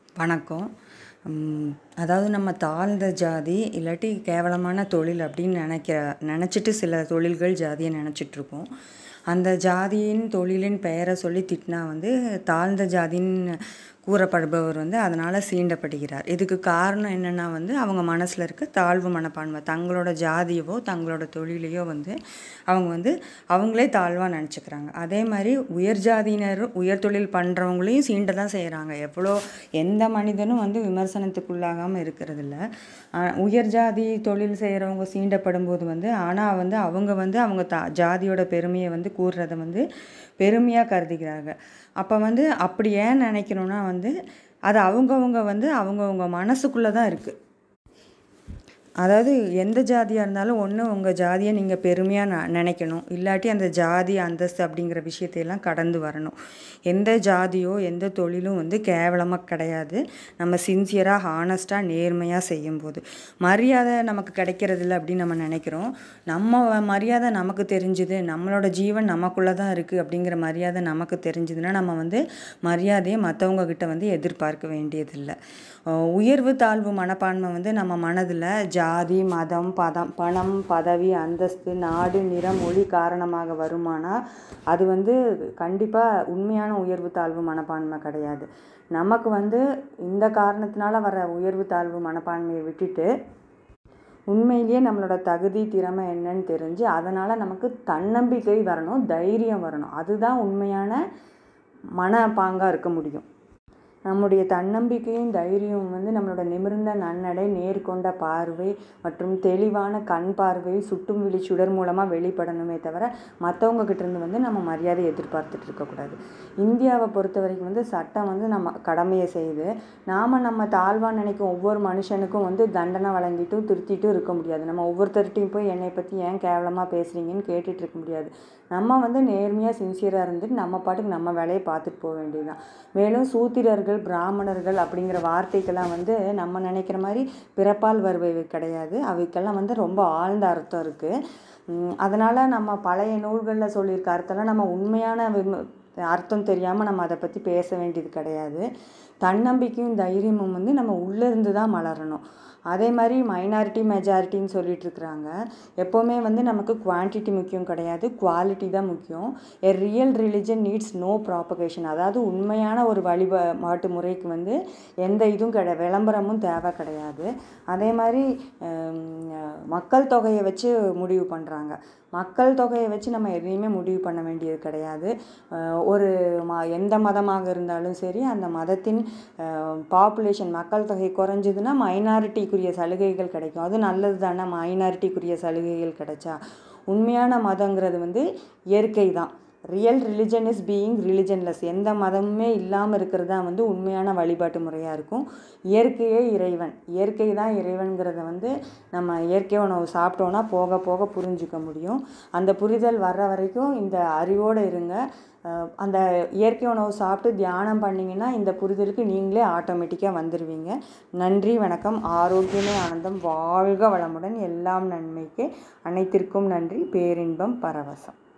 வணக்கம் ம், அதாவது நம்ம தாழ்ந்த ஜாதி இல்லாட்டி கேவலமான தொழில் அப்படின்னு நினைக்கிற நினச்சிட்டு சில தொழில்கள் ஜாதியை நினச்சிட்ருக்கோம் அந்த ஜாதியின் தொழிலின் பெயரை சொல்லி திட்டினா வந்து தாழ்ந்த ஜாதின்னு கூறப்படுபவர் வந்து அதனால் சீண்டப்படுகிறார் இதுக்கு காரணம் என்னென்னா வந்து அவங்க மனசில் இருக்க தாழ்வு மனப்பான்மை தங்களோட ஜாதியவோ தங்களோட தொழிலையோ வந்து அவங்க வந்து அவங்களே தாழ்வாக நினச்சிக்கிறாங்க அதே மாதிரி உயர் ஜாதியினர் உயர் தொழில் பண்ணுறவங்களையும் சீண்ட தான் செய்கிறாங்க எவ்வளோ எந்த மனிதனும் வந்து விமர்சனத்துக்குள்ளாகாமல் இருக்கிறதில்ல ஆஹ் உயர் ஜாதி தொழில் செய்கிறவங்க சீண்டப்படும் போது வந்து ஆனால் வந்து அவங்க வந்து அவங்க தா ஜாதியோட பெருமையை வந்து கூறுறத வந்து பெருமையாக கருதுகிறாங்க அப்போ வந்து அப்படி ஏன் நினைக்கணும்னா வந்து அது அவங்கவுங்க வந்து அவங்கவுங்க மனசுக்குள்ளே தான் இருக்குது அதாவது எந்த ஜாதியாக இருந்தாலும் ஒன்று உங்கள் ஜாதியை நீங்கள் பெருமையாக ந நினைக்கணும் இல்லாட்டி அந்த ஜாதி அந்தஸ்து அப்படிங்கிற விஷயத்தையெல்லாம் கடந்து வரணும் எந்த ஜாதியோ எந்த தொழிலும் வந்து கேவலமாக கிடையாது நம்ம சின்சியராக ஹானஸ்ட்டாக நேர்மையாக செய்யும்போது மரியாதை நமக்கு கிடைக்கிறதில்ல அப்படின்னு நம்ம நினைக்கிறோம் நம்ம மரியாதை நமக்கு தெரிஞ்சுது நம்மளோட ஜீவன் நமக்குள்ளே தான் இருக்குது அப்படிங்கிற மரியாதை நமக்கு தெரிஞ்சுதுன்னா நம்ம வந்து மரியாதையை மற்றவங்க கிட்ட வந்து எதிர்பார்க்க வேண்டியதில்லை அஹ் உயர்வு தாழ்வு மனப்பான்மை வந்து நம்ம மனதில் ஜாதி மதம் பதம் பணம் பதவி அந்தஸ்து நாடு நிறம் மொழி காரணமாக வருமானால் அது வந்து கண்டிப்பாக உண்மையான உயர்வு தாழ்வு மனப்பான்மை கிடையாது நமக்கு வந்து இந்த காரணத்தினால வர உயர்வு தாழ்வு மனப்பான்மையை விட்டுட்டு உண்மையிலேயே நம்மளோட தகுதி திறமை என்னன்னு தெரிஞ்சு அதனால் நமக்கு தன்னம்பிக்கை வரணும் தைரியம் வரணும் அதுதான் உண்மையான மனப்பாங்காக இருக்க முடியும் நம்முடைய தன்னம்பிக்கையும் தைரியமும் வந்து நம்மளோட நிமிர்ந்த நன்னடை நேர்கொண்ட பார்வை மற்றும் தெளிவான கண் பார்வை சுட்டும் விழி சுடர் மூலமாக வெளிப்படணுமே தவிர மற்றவங்க கிட்டேருந்து வந்து நம்ம மரியாதை எதிர்பார்த்துட்டு இருக்கக்கூடாது இந்தியாவை பொறுத்த வரைக்கும் வந்து சட்டம் வந்து நம்ம கடமையை செய்யுது நாம் நம்ம தாழ்வாக நினைக்கும் ஒவ்வொரு மனுஷனுக்கும் வந்து தண்டனை வழங்கிட்டும் திருத்திட்டும் இருக்க முடியாது நம்ம ஒவ்வொருத்தர்கிட்டையும் போய் என்னை பற்றி ஏன் கேவலமாக பேசுகிறீங்கன்னு கேட்டுட்டு இருக்க முடியாது நம்ம வந்து நேர்மையாக சின்சியராக இருந்துட்டு நம்ம பாட்டுக்கு நம்ம வேலையை பார்த்துட்டு போக வேண்டியதுதான் மேலும் சூத்திரர்கள் பிராமணர்கள் அப்படிங்கிற வார்த்தைக்கெல்லாம் வந்து நம்ம நினைக்கிற மாதிரி பிறப்பால் வருவை கிடையாது அவைக்கெல்லாம் வந்து ரொம்ப ஆழ்ந்த அர்த்தம் இருக்குது அதனால் நம்ம பழைய நூல்களில் சொல்லியிருக்க அர்த்தம்லாம் நம்ம உண்மையான விம அர்த்தம் தெரியாமல் நம்ம அதை பற்றி பேச வேண்டியது கிடையாது தன்னம்பிக்கையும் தைரியமும் வந்து நம்ம உள்ளேருந்து தான் மலரணும் அதே மாதிரி மைனாரிட்டி மெஜாரிட்டின்னு சொல்லிட்டு இருக்கிறாங்க எப்போவுமே வந்து நமக்கு குவான்டிட்டி முக்கியம் கிடையாது குவாலிட்டி தான் முக்கியம் a real religion needs no propagation அதாவது உண்மையான ஒரு வழிபாட்டு முறைக்கு வந்து எந்த இதுவும் கிடை விளம்பரமும் தேவை கிடையாது அதே மாதிரி மக்கள் தொகையை வச்சு முடிவு பண்ணுறாங்க மக்கள் தொகையை வச்சு நம்ம எதையுமே முடிவு பண்ண வேண்டியது கிடையாது ஒரு ம எந்த மதமாக இருந்தாலும் சரி அந்த மதத்தின் பாப்புலேஷன் மக்கள் தொகை குறைஞ்சதுன்னா மைனாரிட்டிக்குரிய சலுகைகள் கிடைக்கும் அது நல்லது தானே மைனாரிட்டிக்குரிய சலுகைகள் கிடைச்சா உண்மையான மதங்கிறது வந்து இயற்கை தான் real religion is being religionless எந்த மதமுமே இல்லாமல் இருக்கிறது தான் வந்து உண்மையான வழிபாட்டு முறையாக இருக்கும் இயற்கையே இறைவன் இயற்கை தான் இறைவன்கிறத வந்து நம்ம இயற்கை உணவு சாப்பிட்டோன்னா போக போக புரிஞ்சுக்க முடியும் அந்த புரிதல் வர்ற வரைக்கும் இந்த அறிவோடு இருங்க அந்த இயற்கை உணவு சாப்பிட்டு தியானம் பண்ணிங்கன்னா இந்த புரிதலுக்கு நீங்களே ஆட்டோமேட்டிக்காக வந்துடுவீங்க நன்றி வணக்கம் ஆரோக்கியமே ஆனந்தம் வாழ்க வளமுடன் எல்லாம் நன்மைக்கு அனைத்திற்கும் நன்றி பேரின்பம் பரவசம்